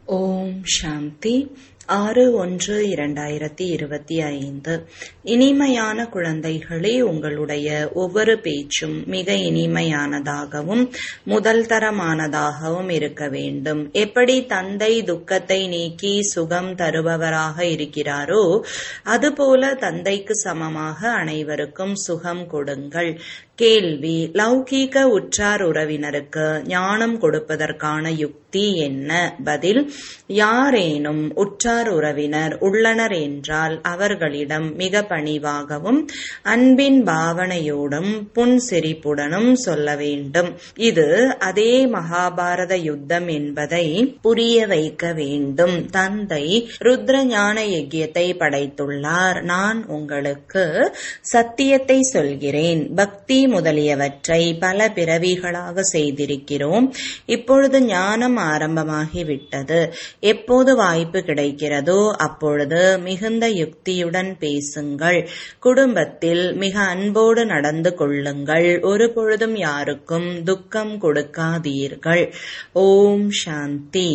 ஓம் சாந்தி ஆறு ஒன்று இரண்டாயிரத்தி இருபத்தி ஐந்து இனிமையான குழந்தைகளே உங்களுடைய ஒவ்வொரு பேச்சும் மிக இனிமையானதாகவும் முதல் தரமானதாகவும் இருக்க வேண்டும் எப்படி தந்தை துக்கத்தை நீக்கி சுகம் தருபவராக இருக்கிறாரோ அதுபோல தந்தைக்கு சமமாக அனைவருக்கும் சுகம் கொடுங்கள் கேள்வி லௌகீக உற்றார் உறவினருக்கு ஞானம் கொடுப்பதற்கான யுக்தி என்ன பதில் யாரேனும் உற்றார் உறவினர் உள்ளனர் என்றால் அவர்களிடம் மிக பணிவாகவும் அன்பின் பாவனையோடும் புன்சிரிப்புடனும் சொல்ல வேண்டும் இது அதே மகாபாரத யுத்தம் என்பதை புரிய வைக்க வேண்டும் தந்தை ருத்ர ஞான யஜ்யத்தை படைத்துள்ளார் நான் உங்களுக்கு சத்தியத்தை சொல்கிறேன் பக்தி முதலியவற்றை பல பிறவிகளாக செய்திருக்கிறோம் இப்பொழுது ஞானம் ஆரம்பமாகிவிட்டது எப்போது வாய்ப்பு கிடைக்கிறதோ அப்பொழுது மிகுந்த யுக்தியுடன் பேசுங்கள் குடும்பத்தில் மிக அன்போடு நடந்து கொள்ளுங்கள் ஒரு பொழுதும் யாருக்கும் துக்கம் கொடுக்காதீர்கள் ஓம் சாந்தி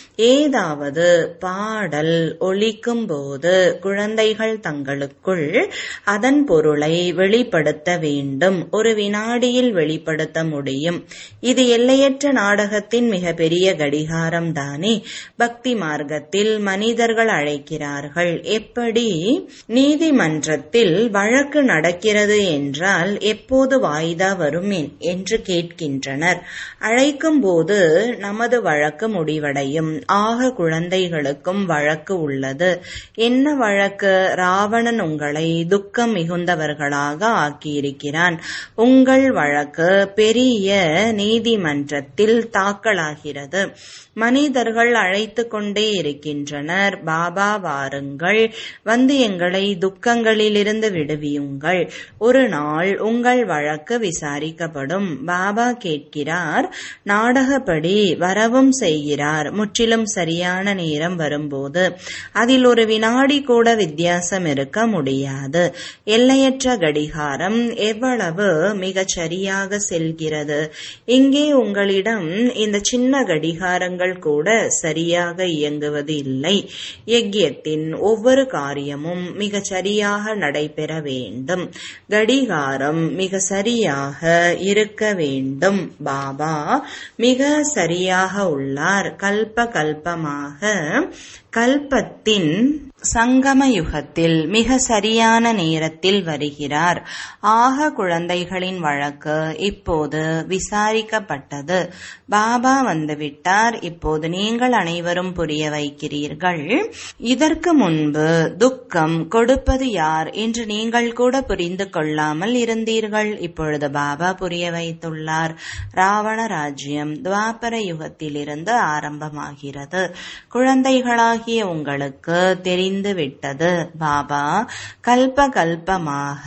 ஏதாவது பாடல் ஒலிக்கும் போது குழந்தைகள் தங்களுக்குள் அதன் பொருளை வெளிப்படுத்த வேண்டும் ஒரு வினாடியில் வெளிப்படுத்த முடியும் இது எல்லையற்ற நாடகத்தின் மிக பெரிய கடிகாரம் தானே பக்தி மார்க்கத்தில் மனிதர்கள் அழைக்கிறார்கள் எப்படி நீதிமன்றத்தில் வழக்கு நடக்கிறது என்றால் எப்போது வாய்தா வரும் என்று கேட்கின்றனர் அழைக்கும் போது நமது வழக்கு முடிவடையும் ஆக குழந்தைகளுக்கும் வழக்கு உள்ளது என்ன வழக்கு ராவணன் உங்களை துக்கம் மிகுந்தவர்களாக ஆக்கியிருக்கிறான் உங்கள் வழக்கு பெரிய நீதிமன்றத்தில் தாக்கலாகிறது மனிதர்கள் அழைத்து கொண்டே இருக்கின்றனர் பாபா வாருங்கள் வந்து எங்களை துக்கங்களிலிருந்து விடுவியுங்கள் ஒரு நாள் உங்கள் வழக்கு விசாரிக்கப்படும் பாபா கேட்கிறார் நாடகப்படி வரவும் செய்கிறார் முற்றிலும் சரியான நேரம் வரும்போது அதில் ஒரு வினாடி கூட வித்தியாசம் இருக்க முடியாது எல்லையற்ற கடிகாரம் எவ்வளவு மிகச் சரியாக செல்கிறது இங்கே உங்களிடம் இந்த சின்ன கடிகாரங்கள் கூட சரியாக இயங்குவது இல்லை யஜ்யத்தின் ஒவ்வொரு காரியமும் மிக சரியாக நடைபெற வேண்டும் கடிகாரம் மிக சரியாக இருக்க வேண்டும் பாபா மிக சரியாக உள்ளார் கல்ப கல்பமாக கல்பத்தின் சங்கம யுகத்தில் மிக சரியான நேரத்தில் வருகிறார் ஆக குழந்தைகளின் வழக்கு இப்போது விசாரிக்கப்பட்டது பாபா வந்துவிட்டார் இப்போது நீங்கள் அனைவரும் புரிய வைக்கிறீர்கள் இதற்கு முன்பு துக்கம் கொடுப்பது யார் என்று நீங்கள் கூட புரிந்து கொள்ளாமல் இருந்தீர்கள் இப்பொழுது பாபா புரிய வைத்துள்ளார் ராவண ராஜ்யம் துவாபர யுகத்திலிருந்து ஆரம்பமாகிறது குழந்தைகளாகிய உங்களுக்கு தெரிந்து விட்டது பாபா கல்ப கல்பமாக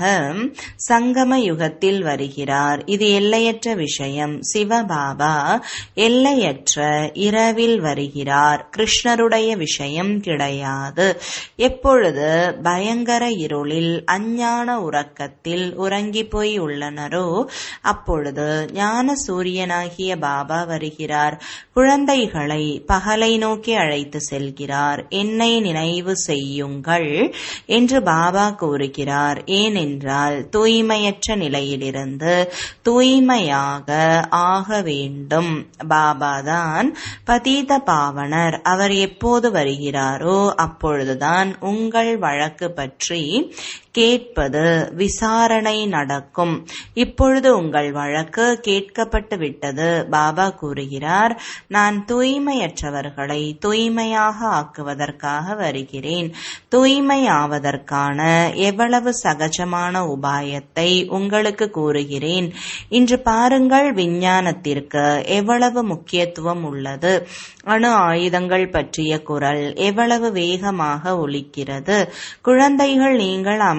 சங்கம யுகத்தில் வருகிறார் இது எல்லையற்ற விஷயம் சிவபாபா எல்லையற்ற இரவில் வருகிறார் கிருஷ்ணருடைய விஷயம் கிடையாது எப்பொழுது பயங்கர இருளில் அஞ்ஞான உறக்கத்தில் உறங்கி போய் உள்ளனரோ அப்பொழுது ஞான சூரியனாகிய பாபா வருகிறார் குழந்தைகளை பகலை நோக்கி அழைத்து செல்கிறார் என்னை நினைவு செய்யுங்கள் என்று பாபா கூறுகிறார் ஏனென்றால் தூய்மையற்ற நிலையிலிருந்து தூய்மையாக ஆக வேண்டும் பாபாதான் பதீத பாவனர் அவர் எப்போது வருகிறாரோ அப்பொழுதுதான் உங்கள் வழக்கு பற்றி கேட்பது விசாரணை நடக்கும் இப்பொழுது உங்கள் வழக்கு கேட்கப்பட்டு விட்டது பாபா கூறுகிறார் நான் தூய்மையற்றவர்களை தூய்மையாக ஆக்குவதற்காக வருகிறேன் தூய்மையாவதற்கான எவ்வளவு சகஜமான உபாயத்தை உங்களுக்கு கூறுகிறேன் இன்று பாருங்கள் விஞ்ஞானத்திற்கு எவ்வளவு முக்கியத்துவம் உள்ளது அணு ஆயுதங்கள் பற்றிய குரல் எவ்வளவு வேகமாக ஒலிக்கிறது குழந்தைகள் நீங்கள் அமை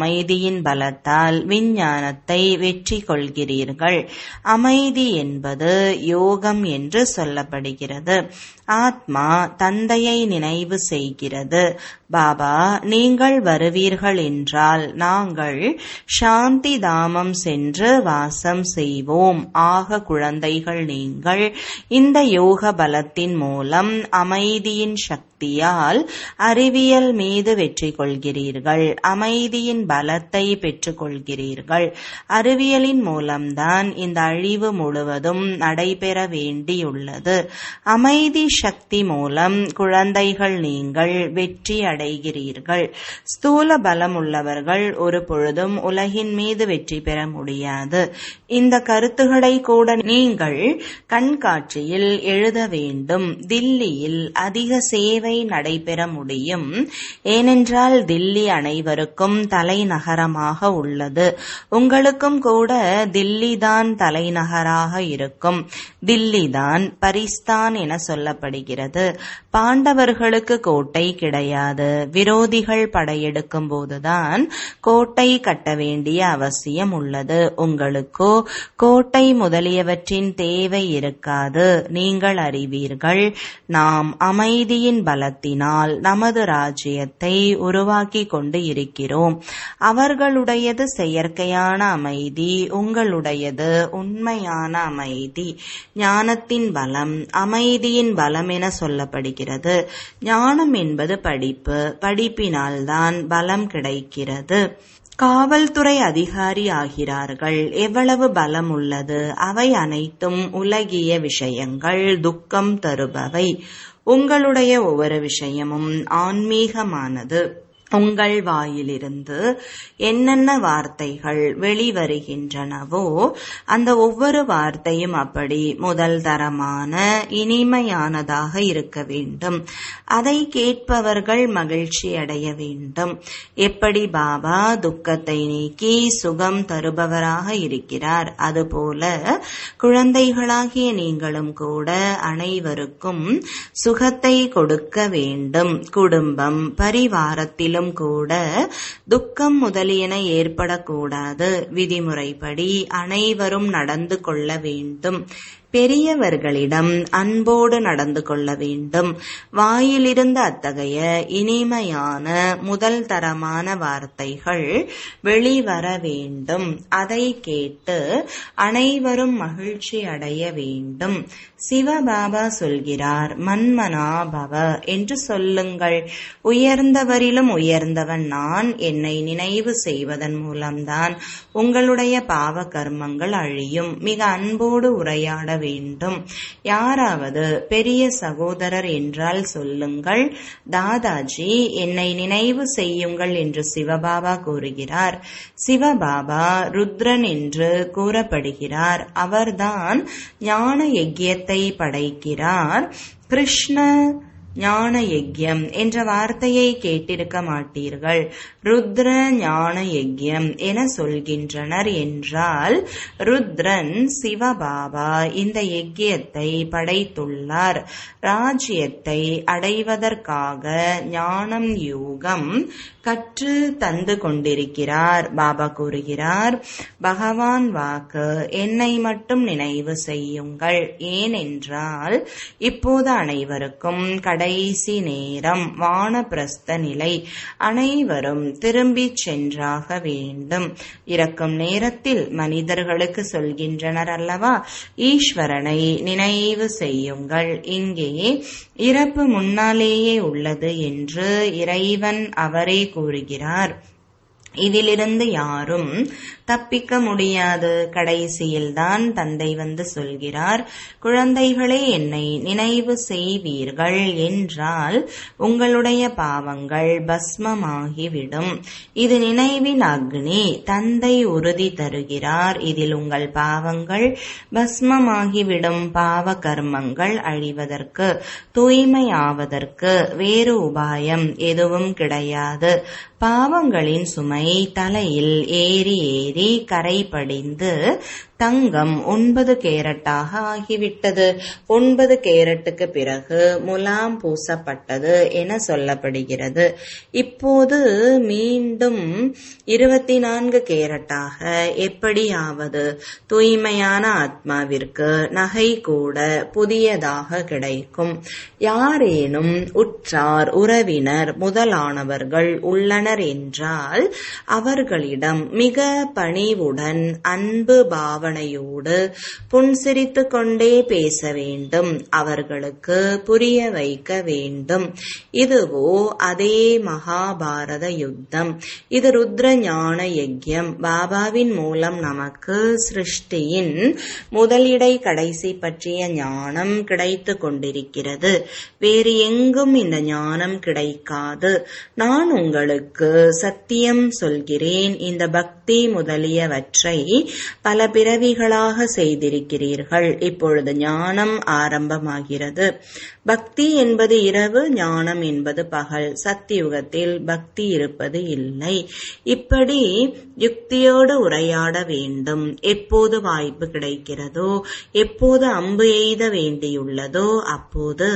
அமைதியின் பலத்தால் விஞ்ஞானத்தை வெற்றி கொள்கிறீர்கள் அமைதி என்பது யோகம் என்று சொல்லப்படுகிறது ஆத்மா தந்தையை நினைவு செய்கிறது பாபா நீங்கள் வருவீர்கள் என்றால் நாங்கள் சாந்தி தாமம் சென்று வாசம் செய்வோம் ஆக குழந்தைகள் நீங்கள் இந்த யோக பலத்தின் மூலம் அமைதியின் சக்தியால் அறிவியல் மீது வெற்றி கொள்கிறீர்கள் அமைதியின் பலத்தை பெற்றுக்கொள்கிறீர்கள் அறிவியலின் மூலம்தான் இந்த அழிவு முழுவதும் நடைபெற வேண்டியுள்ளது அமைதி சக்தி மூலம் குழந்தைகள் நீங்கள் வெற்றி அடைகிறீர்கள் ஸ்தூல பலம் உள்ளவர்கள் ஒரு பொழுதும் உலகின் மீது வெற்றி பெற முடியாது இந்த கருத்துக்களை கூட நீங்கள் கண்காட்சியில் எழுத வேண்டும் தில்லியில் அதிக சேவை நடைபெற முடியும் ஏனென்றால் தில்லி அனைவருக்கும் தலைநகரமாக உள்ளது உங்களுக்கும் கூட தில்லி தான் தலைநகராக இருக்கும் தில்லி தான் பரிஸ்தான் என சொல்லப்படுகிறது பாண்டவர்களுக்கு கோட்டை கிடையாது விரோதிகள் படையெடுக்கும் போதுதான் கோட்டை கட்ட வேண்டிய அவசியம் உள்ளது உங்களுக்கோ கோட்டை முதலியவற்றின் தேவை இருக்காது நீங்கள் அறிவீர்கள் நாம் அமைதியின் பலத்தினால் நமது ராஜ்யத்தை உருவாக்கி கொண்டு இருக்கிறோம் அவர்களுடையது செயற்கையான அமைதி உங்களுடையது உண்மையான அமைதி ஞானத்தின் பலம் அமைதியின் பலம் என சொல்லப்படுகிறது ஞானம் என்பது படிப்பு படிப்பினால்தான் பலம் கிடைக்கிறது காவல்துறை அதிகாரி ஆகிறார்கள் எவ்வளவு பலம் உள்ளது அவை அனைத்தும் உலகிய விஷயங்கள் துக்கம் தருபவை உங்களுடைய ஒவ்வொரு விஷயமும் ஆன்மீகமானது உங்கள் வாயிலிருந்து என்னென்ன வார்த்தைகள் வெளிவருகின்றனவோ அந்த ஒவ்வொரு வார்த்தையும் அப்படி முதல் தரமான இனிமையானதாக இருக்க வேண்டும் அதை கேட்பவர்கள் மகிழ்ச்சி அடைய வேண்டும் எப்படி பாபா துக்கத்தை நீக்கி சுகம் தருபவராக இருக்கிறார் அதுபோல குழந்தைகளாகிய நீங்களும் கூட அனைவருக்கும் சுகத்தை கொடுக்க வேண்டும் குடும்பம் பரிவாரத்திலும் மேலும் கூட துக்கம் முதலியன ஏற்படக்கூடாது விதிமுறைப்படி அனைவரும் நடந்து கொள்ள வேண்டும் பெரியவர்களிடம் அன்போடு நடந்து கொள்ள வேண்டும் வாயிலிருந்து அத்தகைய இனிமையான முதல் தரமான வார்த்தைகள் வெளிவர வேண்டும் அதை கேட்டு அனைவரும் மகிழ்ச்சி அடைய வேண்டும் சிவபாபா சொல்கிறார் மன்மனா பவ என்று சொல்லுங்கள் உயர்ந்தவரிலும் உயர்ந்தவன் நான் என்னை நினைவு செய்வதன் மூலம்தான் உங்களுடைய பாவ கர்மங்கள் அழியும் மிக அன்போடு உரையாட வேண்டும் யாராவது பெரிய சகோதரர் என்றால் சொல்லுங்கள் தாதாஜி என்னை நினைவு செய்யுங்கள் என்று சிவபாபா கூறுகிறார் சிவபாபா ருத்ரன் என்று கூறப்படுகிறார் அவர்தான் ஞான யஜ்யத்தை படைக்கிறார் கிருஷ்ண ஞான யஜ்யம் என்ற வார்த்தையை கேட்டிருக்க மாட்டீர்கள் ருத்ர ஞான யஜ்யம் என சொல்கின்றனர் என்றால் ருத்ரன் சிவபாபா இந்த யஜ்யத்தை படைத்துள்ளார் ராஜ்யத்தை அடைவதற்காக ஞானம் யூகம் கற்று தந்து கொண்டிருக்கிறார் பாபா கூறுகிறார் பகவான் வாக்கு என்னை மட்டும் நினைவு செய்யுங்கள் ஏனென்றால் இப்போது அனைவருக்கும் கடைசி நேரம் வானப்பிரஸ்த நிலை அனைவரும் திரும்பிச் சென்றாக வேண்டும் இறக்கும் நேரத்தில் மனிதர்களுக்கு சொல்கின்றனர் அல்லவா ஈஸ்வரனை நினைவு செய்யுங்கள் இங்கே இறப்பு முன்னாலேயே உள்ளது என்று இறைவன் அவரே கூறுகிறார் இதிலிருந்து யாரும் தப்பிக்க முடியாது கடைசியில்தான் தந்தை வந்து சொல்கிறார் குழந்தைகளே என்னை நினைவு செய்வீர்கள் என்றால் உங்களுடைய பாவங்கள் பஸ்மமாகிவிடும் இது நினைவின் அக்னி தந்தை உறுதி தருகிறார் இதில் உங்கள் பாவங்கள் பஸ்மமாகிவிடும் பாவ கர்மங்கள் அழிவதற்கு தூய்மையாவதற்கு வேறு உபாயம் எதுவும் கிடையாது பாவங்களின் சுமை தலையில் ஏறி ஏறி கரை படிந்து தங்கம் ஒன்பது கேரட்டாக ஆகிவிட்டது ஒன்பது கேரட்டுக்கு பிறகு முலாம் பூசப்பட்டது என சொல்லப்படுகிறது இப்போது மீண்டும் இருபத்தி நான்கு கேரட்டாக எப்படியாவது தூய்மையான ஆத்மாவிற்கு நகை கூட புதியதாக கிடைக்கும் யாரேனும் உற்றார் உறவினர் முதலானவர்கள் உள்ளனர் என்றால் அவர்களிடம் மிக பணிவுடன் அன்பு பாவனையோடு புன்சிரித்து கொண்டே பேச வேண்டும் அவர்களுக்கு புரிய வைக்க வேண்டும் இதுவோ அதே மகாபாரத யுத்தம் இது ருத்ர ஞான யஜ்யம் பாபாவின் மூலம் நமக்கு சிருஷ்டியின் முதலிடை கடைசி பற்றிய ஞானம் கிடைத்து கொண்டிருக்கிறது வேறு எங்கும் இந்த ஞானம் கிடைக்காது நான் உங்களுக்கு சத்தியம் சொல்கிறேன் இந்த பக்தி முதலியவற்றை பல பிறவிகளாக செய்திருக்கிறீர்கள் இப்பொழுது ஞானம் ஆரம்பமாகிறது பக்தி என்பது இரவு ஞானம் என்பது பகல் சத்தியுகத்தில் பக்தி இருப்பது இல்லை இப்படி யுக்தியோடு உரையாட வேண்டும் எப்போது வாய்ப்பு கிடைக்கிறதோ எப்போது அம்பு எய்த வேண்டியுள்ளதோ அப்போது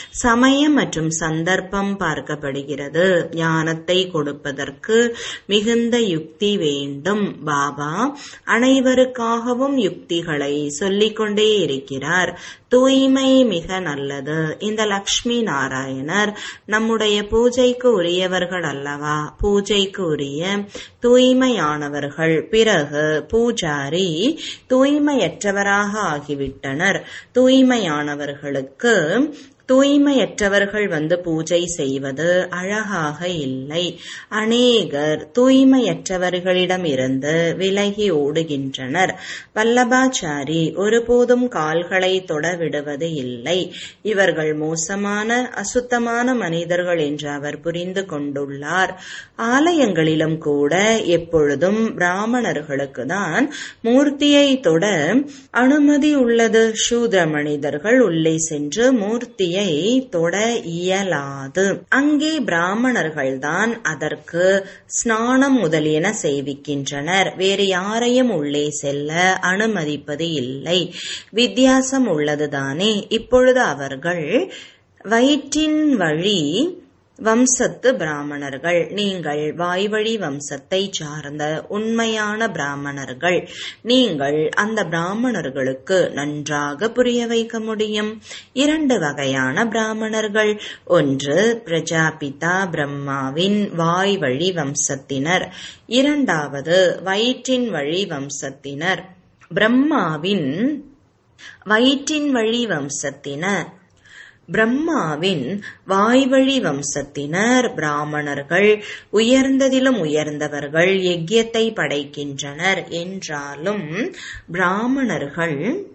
சமயம் மற்றும் சந்தர்ப்பம் பார்க்கப்படுகிறது ஞானத்தை கொடுப்பதற்கு மிகுந்த யுக்தி வேண்டும் பாபா அனைவருக்காகவும் யுக்திகளை சொல்லிக்கொண்டே இருக்கிறார் தூய்மை மிக நல்லது இந்த லக்ஷ்மி நாராயணர் நம்முடைய பூஜைக்கு உரியவர்கள் அல்லவா பூஜைக்கு உரிய தூய்மையானவர்கள் பிறகு பூஜாரி தூய்மையற்றவராக ஆகிவிட்டனர் தூய்மையானவர்களுக்கு தூய்மையற்றவர்கள் வந்து பூஜை செய்வது அழகாக இல்லை அநேகர் தூய்மையற்றவர்களிடம் இருந்து விலகி ஓடுகின்றனர் வல்லபாச்சாரி ஒருபோதும் கால்களை தொட விடுவது இல்லை இவர்கள் மோசமான அசுத்தமான மனிதர்கள் என்று அவர் புரிந்து கொண்டுள்ளார் ஆலயங்களிலும் கூட எப்பொழுதும் பிராமணர்களுக்கு தான் மூர்த்தியை தொட அனுமதி உள்ளது சூத மனிதர்கள் உள்ளே சென்று மூர்த்தியை மூர்த்தியை தொட இயலாது அங்கே பிராமணர்கள் தான் அதற்கு ஸ்நானம் முதலியன செய்விக்கின்றனர் வேறு யாரையும் உள்ளே செல்ல அனுமதிப்பது இல்லை வித்தியாசம் உள்ளதுதானே இப்பொழுது அவர்கள் வயிற்றின் வழி வம்சத்து பிராமணர்கள் நீங்கள் வாய்வழி வம்சத்தை சார்ந்த உண்மையான பிராமணர்கள் நீங்கள் அந்த பிராமணர்களுக்கு நன்றாக புரிய வைக்க முடியும் இரண்டு வகையான பிராமணர்கள் ஒன்று பிரஜாபிதா பிரம்மாவின் வாய்வழி வம்சத்தினர் இரண்டாவது வயிற்றின் வழி வம்சத்தினர் பிரம்மாவின் வயிற்றின் வழி வம்சத்தினர் பிரம்மாவின் வாய்வழி வம்சத்தினர் பிராமணர்கள் உயர்ந்ததிலும் உயர்ந்தவர்கள் யஜ்யத்தை படைக்கின்றனர் என்றாலும் பிராமணர்கள்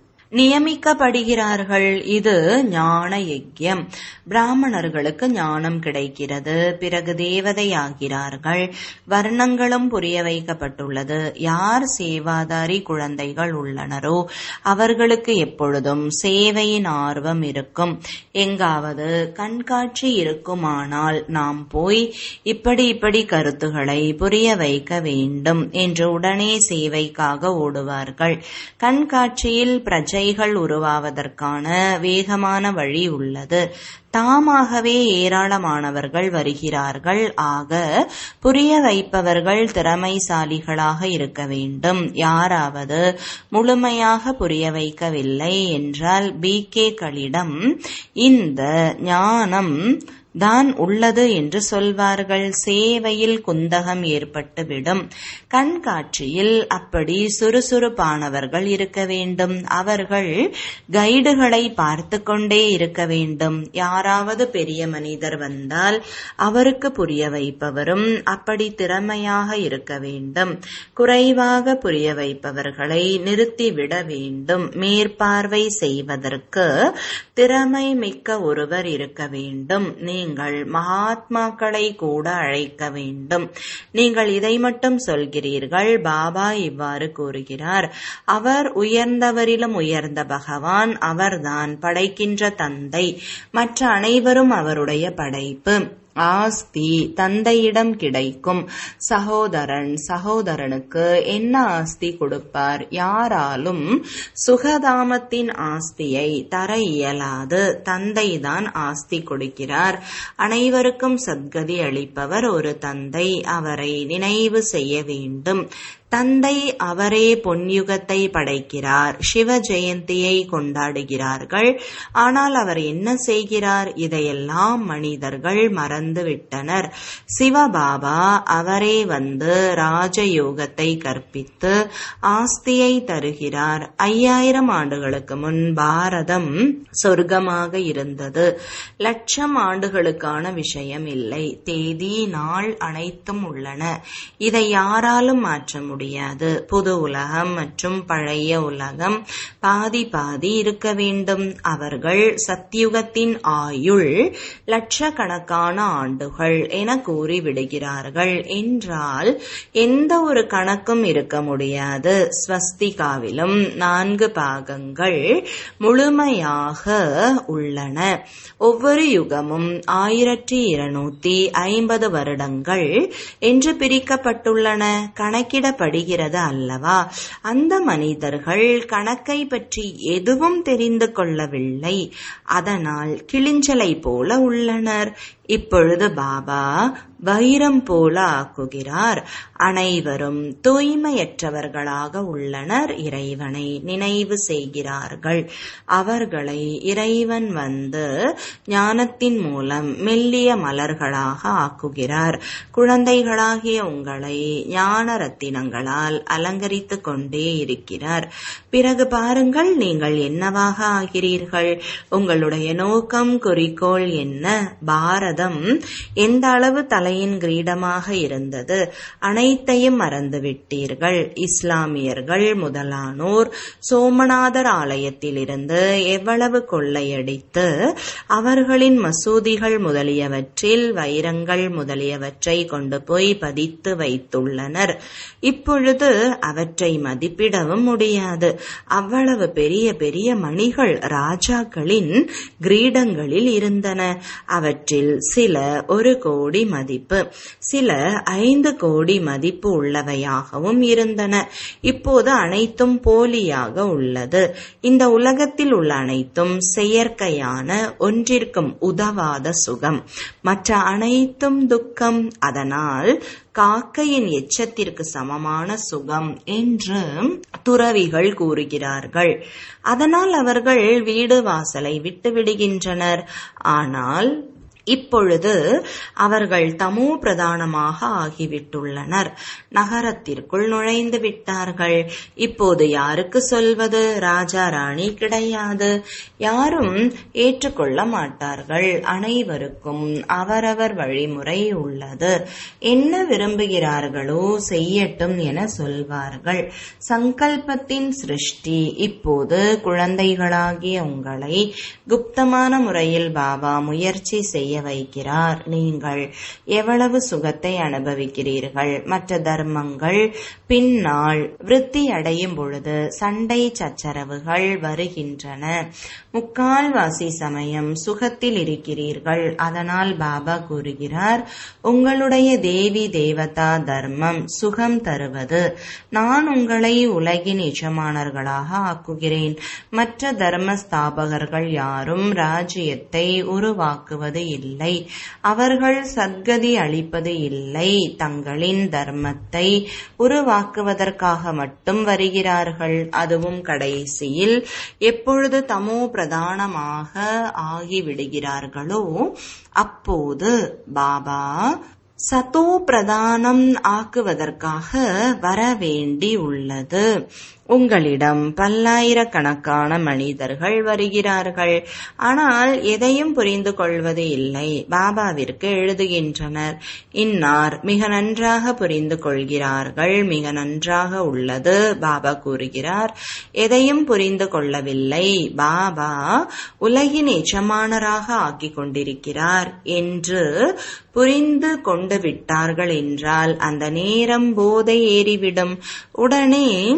நியமிக்கப்படுகிறார்கள் இது ஞான யஜ்யம் பிராமணர்களுக்கு ஞானம் கிடைக்கிறது பிறகு தேவதையாகிறார்கள் வர்ணங்களும் புரிய வைக்கப்பட்டுள்ளது யார் சேவாதாரி குழந்தைகள் உள்ளனரோ அவர்களுக்கு எப்பொழுதும் சேவையின் ஆர்வம் இருக்கும் எங்காவது கண்காட்சி இருக்குமானால் நாம் போய் இப்படி இப்படி கருத்துக்களை புரிய வைக்க வேண்டும் என்று உடனே சேவைக்காக ஓடுவார்கள் கண்காட்சியில் பிரஜைகள் உருவாவதற்கான வேகமான வழி உள்ளது தாமாகவே ஏராளமானவர்கள் வருகிறார்கள் ஆக புரிய வைப்பவர்கள் திறமைசாலிகளாக இருக்க வேண்டும் யாராவது முழுமையாக புரிய வைக்கவில்லை என்றால் பி களிடம் இந்த ஞானம் தான் உள்ளது என்று சொல்வார்கள் சேவையில் குந்தகம் ஏற்பட்டுவிடும் கண்காட்சியில் அப்படி சுறுசுறுப்பானவர்கள் இருக்க வேண்டும் அவர்கள் கைடுகளை பார்த்து கொண்டே இருக்க வேண்டும் யாராவது பெரிய மனிதர் வந்தால் அவருக்கு புரிய வைப்பவரும் அப்படி திறமையாக இருக்க வேண்டும் குறைவாக புரிய வைப்பவர்களை நிறுத்திவிட வேண்டும் மேற்பார்வை செய்வதற்கு திறமை மிக்க ஒருவர் இருக்க வேண்டும் நீங்கள் மகாத்மாக்களை கூட அழைக்க வேண்டும் நீங்கள் இதை மட்டும் சொல்கிறீர்கள் பாபா இவ்வாறு கூறுகிறார் அவர் உயர்ந்தவரிலும் உயர்ந்த பகவான் அவர்தான் படைக்கின்ற தந்தை மற்ற அனைவரும் அவருடைய படைப்பு ஆஸ்தி தந்தையிடம் கிடைக்கும் சகோதரன் சகோதரனுக்கு என்ன ஆஸ்தி கொடுப்பார் யாராலும் சுகதாமத்தின் ஆஸ்தியை தர இயலாது தந்தைதான் ஆஸ்தி கொடுக்கிறார் அனைவருக்கும் சத்கதி அளிப்பவர் ஒரு தந்தை அவரை நினைவு செய்ய வேண்டும் தந்தை அவரே பொன்யுகத்தை படைக்கிறார் சிவ ஜெயந்தியை கொண்டாடுகிறார்கள் ஆனால் அவர் என்ன செய்கிறார் இதையெல்லாம் மனிதர்கள் மறந்துவிட்டனர் சிவபாபா அவரே வந்து ராஜயோகத்தை கற்பித்து ஆஸ்தியை தருகிறார் ஐயாயிரம் ஆண்டுகளுக்கு முன் பாரதம் சொர்க்கமாக இருந்தது லட்சம் ஆண்டுகளுக்கான விஷயம் இல்லை தேதி நாள் அனைத்தும் உள்ளன இதை யாராலும் மாற்ற முடியும் முடியாது புது உலகம் மற்றும் பழைய உலகம் பாதி பாதி இருக்க வேண்டும் அவர்கள் சத்தியுகத்தின் ஆயுள் லட்சக்கணக்கான ஆண்டுகள் என கூறி விடுகிறார்கள் என்றால் எந்த ஒரு கணக்கும் இருக்க முடியாது ஸ்வஸ்திகாவிலும் நான்கு பாகங்கள் முழுமையாக உள்ளன ஒவ்வொரு யுகமும் ஆயிரத்தி இருநூத்தி ஐம்பது வருடங்கள் என்று பிரிக்கப்பட்டுள்ளன கணக்கிடப்படுகிறது அல்லவா அந்த மனிதர்கள் கணக்கை பற்றி எதுவும் தெரிந்து கொள்ளவில்லை அதனால் கிளிஞ்சலை போல உள்ளனர் இப்பொழுது பாபா வைரம் போல ஆக்குகிறார் அனைவரும் தூய்மையற்றவர்களாக உள்ளனர் இறைவனை நினைவு செய்கிறார்கள் அவர்களை இறைவன் வந்து ஞானத்தின் மூலம் மெல்லிய மலர்களாக ஆக்குகிறார் குழந்தைகளாகிய உங்களை ஞான ரத்தினங்களால் அலங்கரித்துக் கொண்டே இருக்கிறார் பிறகு பாருங்கள் நீங்கள் என்னவாக ஆகிறீர்கள் உங்களுடைய நோக்கம் குறிக்கோள் என்ன பாரதம் எந்த அளவு தலையின் கிரீடமாக இருந்தது அனைத்தையும் மறந்துவிட்டீர்கள் இஸ்லாமியர்கள் முதலானோர் சோமநாதர் ஆலயத்திலிருந்து எவ்வளவு கொள்ளையடித்து அவர்களின் மசூதிகள் முதலியவற்றில் வைரங்கள் முதலியவற்றை கொண்டு போய் பதித்து வைத்துள்ளனர் இப்பொழுது அவற்றை மதிப்பிடவும் முடியாது அவ்வளவு பெரிய பெரிய மணிகள் ராஜாக்களின் கிரீடங்களில் இருந்தன அவற்றில் சில ஒரு கோடி மதிப்பு சில ஐந்து கோடி மதிப்பு உள்ளவையாகவும் இருந்தன இப்போது அனைத்தும் போலியாக உள்ளது இந்த உலகத்தில் உள்ள அனைத்தும் செயற்கையான ஒன்றிற்கும் உதவாத சுகம் மற்ற அனைத்தும் துக்கம் அதனால் காக்கையின் எச்சத்திற்கு சமமான சுகம் என்று துறவிகள் கூறுகிறார்கள் அதனால் அவர்கள் வீடு வாசலை விட்டு விடுகின்றனர் ஆனால் இப்பொழுது அவர்கள் தமோ பிரதானமாக ஆகிவிட்டுள்ளனர் நகரத்திற்குள் நுழைந்து விட்டார்கள் இப்போது யாருக்கு சொல்வது ராஜா ராணி கிடையாது யாரும் ஏற்றுக்கொள்ள மாட்டார்கள் அனைவருக்கும் அவரவர் வழிமுறை உள்ளது என்ன விரும்புகிறார்களோ செய்யட்டும் என சொல்வார்கள் சங்கல்பத்தின் சிருஷ்டி இப்போது குழந்தைகளாகிய உங்களை குப்தமான முறையில் பாபா முயற்சி செய்ய வைக்கிறார் நீங்கள் எவ்வளவு சுகத்தை அனுபவிக்கிறீர்கள் மற்ற தர்மங்கள் பின்னால் விருத்தி அடையும் பொழுது சண்டை சச்சரவுகள் வருகின்றன முக்கால்வாசி சமயம் சுகத்தில் இருக்கிறீர்கள் அதனால் பாபா கூறுகிறார் உங்களுடைய தேவி தேவதா தர்மம் சுகம் தருவது நான் உங்களை உலகின் எஜமானர்களாக ஆக்குகிறேன் மற்ற தர்ம ஸ்தாபகர்கள் யாரும் ராஜ்யத்தை உருவாக்குவது இல்லை அவர்கள் சத்கதி அளிப்பது இல்லை தங்களின் தர்மத்தை உருவாக்குவதற்காக மட்டும் வருகிறார்கள் அதுவும் கடைசியில் எப்பொழுது தமோ பிரதானமாக ஆகிவிடுகிறார்களோ அப்போது பாபா சதோ பிரதானம் ஆக்குவதற்காக வர வேண்டி உள்ளது உங்களிடம் பல்லாயிரக்கணக்கான மனிதர்கள் வருகிறார்கள் ஆனால் எதையும் புரிந்து கொள்வது இல்லை பாபாவிற்கு எழுதுகின்றனர் இன்னார் மிக நன்றாக புரிந்து கொள்கிறார்கள் மிக நன்றாக உள்ளது பாபா கூறுகிறார் எதையும் புரிந்து கொள்ளவில்லை பாபா உலகின் எஜமானராக ஆக்கிக் கொண்டிருக்கிறார் என்று புரிந்து கொண்டு விட்டார்கள் என்றால் அந்த நேரம் போதை ஏறிவிடும் உடனே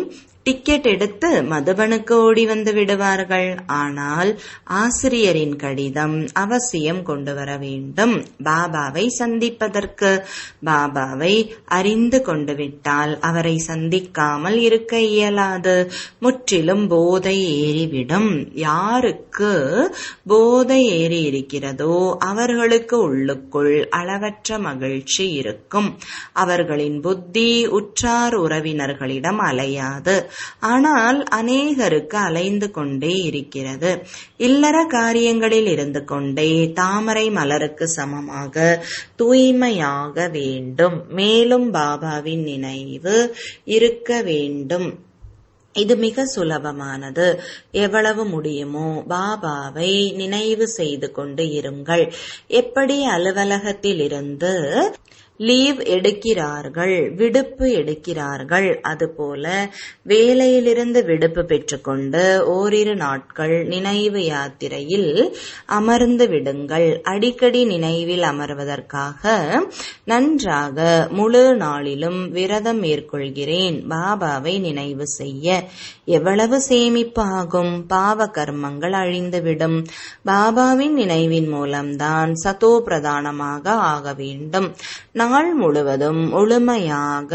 டிக்கெட் எடுத்து மதுபனுக்கு ஓடி வந்து விடுவார்கள் ஆனால் ஆசிரியரின் கடிதம் அவசியம் கொண்டு வர வேண்டும் பாபாவை சந்திப்பதற்கு பாபாவை அறிந்து கொண்டு விட்டால் அவரை சந்திக்காமல் இருக்க இயலாது முற்றிலும் போதை ஏறிவிடும் யாருக்கு போதை ஏறி இருக்கிறதோ அவர்களுக்கு உள்ளுக்குள் அளவற்ற மகிழ்ச்சி இருக்கும் அவர்களின் புத்தி உற்றார் உறவினர்களிடம் அலையாது ஆனால் அநேகருக்கு அலைந்து கொண்டே இருக்கிறது இல்லற காரியங்களில் இருந்து கொண்டே தாமரை மலருக்கு சமமாக தூய்மையாக வேண்டும் மேலும் பாபாவின் நினைவு இருக்க வேண்டும் இது மிக சுலபமானது எவ்வளவு முடியுமோ பாபாவை நினைவு செய்து கொண்டு இருங்கள் எப்படி அலுவலகத்தில் இருந்து லீவ் எடுக்கிறார்கள் விடுப்பு எடுக்கிறார்கள் அதுபோல வேலையிலிருந்து விடுப்பு பெற்றுக்கொண்டு ஓரிரு நாட்கள் நினைவு யாத்திரையில் அமர்ந்து விடுங்கள் அடிக்கடி நினைவில் அமர்வதற்காக நன்றாக முழு நாளிலும் விரதம் மேற்கொள்கிறேன் பாபாவை நினைவு செய்ய எவ்வளவு சேமிப்பு ஆகும் பாவ கர்மங்கள் அழிந்துவிடும் பாபாவின் நினைவின் மூலம்தான் சதோ பிரதானமாக ஆக வேண்டும் நாள் முழுவதும் முழுமையாக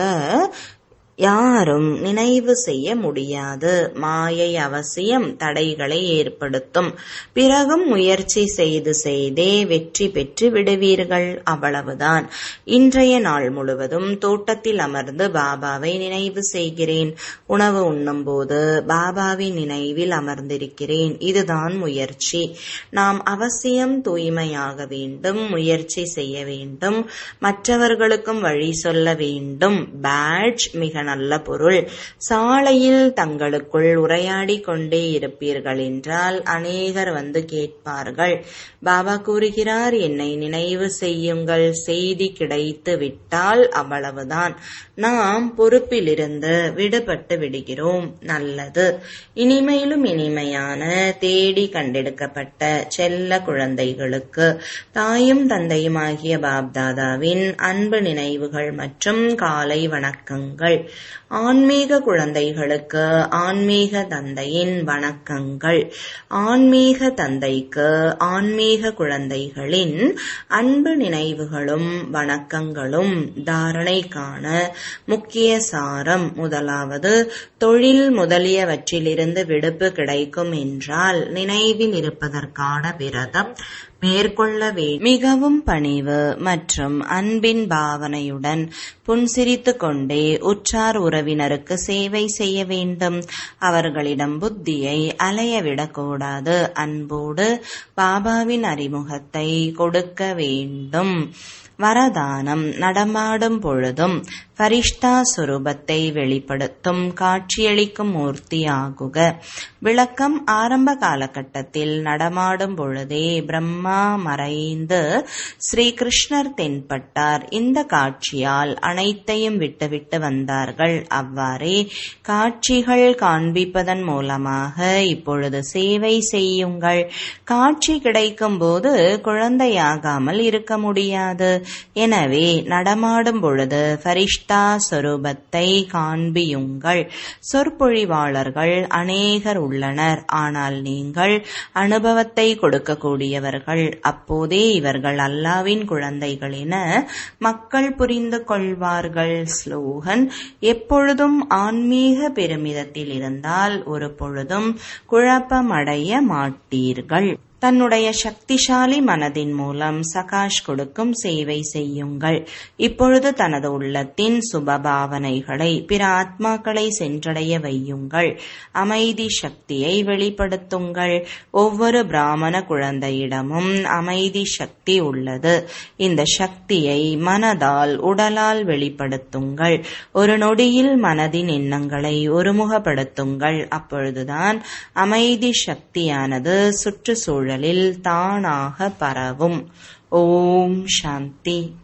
யாரும் நினைவு செய்ய முடியாது மாயை அவசியம் தடைகளை ஏற்படுத்தும் பிறகும் முயற்சி செய்து செய்தே வெற்றி பெற்று விடுவீர்கள் அவ்வளவுதான் இன்றைய நாள் முழுவதும் தோட்டத்தில் அமர்ந்து பாபாவை நினைவு செய்கிறேன் உணவு உண்ணும்போது பாபாவின் நினைவில் அமர்ந்திருக்கிறேன் இதுதான் முயற்சி நாம் அவசியம் தூய்மையாக வேண்டும் முயற்சி செய்ய வேண்டும் மற்றவர்களுக்கும் வழி சொல்ல வேண்டும் பேட்ச் மிக நல்ல பொருள் சாலையில் தங்களுக்குள் உரையாடி கொண்டே இருப்பீர்கள் என்றால் அநேகர் வந்து கேட்பார்கள் பாபா கூறுகிறார் என்னை நினைவு செய்யுங்கள் செய்தி கிடைத்து விட்டால் அவ்வளவுதான் நாம் பொறுப்பிலிருந்து விடுபட்டு விடுகிறோம் நல்லது இனிமையிலும் இனிமையான தேடி கண்டெடுக்கப்பட்ட செல்ல குழந்தைகளுக்கு தாயும் தந்தையுமாகிய பாப்தாதாவின் அன்பு நினைவுகள் மற்றும் காலை வணக்கங்கள் ஆன்மீக குழந்தைகளுக்கு ஆன்மீக தந்தையின் வணக்கங்கள் ஆன்மீக தந்தைக்கு ஆன்மீக குழந்தைகளின் அன்பு நினைவுகளும் வணக்கங்களும் தாரணைக்கான முக்கிய சாரம் முதலாவது தொழில் முதலியவற்றிலிருந்து விடுப்பு கிடைக்கும் என்றால் நினைவில் இருப்பதற்கான விரதம் மேற்கொள்ள மிகவும் பணிவு மற்றும் அன்பின் பாவனையுடன் புன்சிரித்து கொண்டே உற்றார் உறவினருக்கு சேவை செய்ய வேண்டும் அவர்களிடம் புத்தியை அலையவிடக்கூடாது அன்போடு பாபாவின் அறிமுகத்தை கொடுக்க வேண்டும் வரதானம் நடமாடும் பொழுதும் பரிஷ்டா சுரூபத்தை வெளிப்படுத்தும் காட்சியளிக்கும் மூர்த்தியாகுக விளக்கம் ஆரம்ப காலகட்டத்தில் நடமாடும் பொழுதே பிரம்மா மறைந்து ஸ்ரீ கிருஷ்ணர் தென்பட்டார் இந்த காட்சியால் அனைத்தையும் விட்டுவிட்டு வந்தார்கள் அவ்வாறே காட்சிகள் காண்பிப்பதன் மூலமாக இப்பொழுது சேவை செய்யுங்கள் காட்சி கிடைக்கும் போது குழந்தையாகாமல் இருக்க முடியாது எனவே நடமாடும் பொழுது ஃபரிஷ்டா சொரூபத்தை காண்பியுங்கள் சொற்பொழிவாளர்கள் அநேகர் உள்ளனர் ஆனால் நீங்கள் அனுபவத்தை கொடுக்கக்கூடியவர்கள் அப்போதே இவர்கள் அல்லாவின் குழந்தைகள் என மக்கள் புரிந்து கொள்வார்கள் ஸ்லோகன் எப்பொழுதும் ஆன்மீக பெருமிதத்தில் இருந்தால் ஒரு பொழுதும் குழப்பமடைய மாட்டீர்கள் தன்னுடைய சக்திசாலி மனதின் மூலம் சகாஷ் கொடுக்கும் சேவை செய்யுங்கள் இப்பொழுது தனது உள்ளத்தின் சுபபாவனைகளை பிற ஆத்மாக்களை சென்றடைய வையுங்கள் அமைதி சக்தியை வெளிப்படுத்துங்கள் ஒவ்வொரு பிராமண குழந்தையிடமும் அமைதி சக்தி உள்ளது இந்த சக்தியை மனதால் உடலால் வெளிப்படுத்துங்கள் ஒரு நொடியில் மனதின் எண்ணங்களை ஒருமுகப்படுத்துங்கள் அப்பொழுதுதான் அமைதி சக்தியானது சுற்றுச்சூழல் சூழலில் தானாக பரவும் ஓம் சாந்தி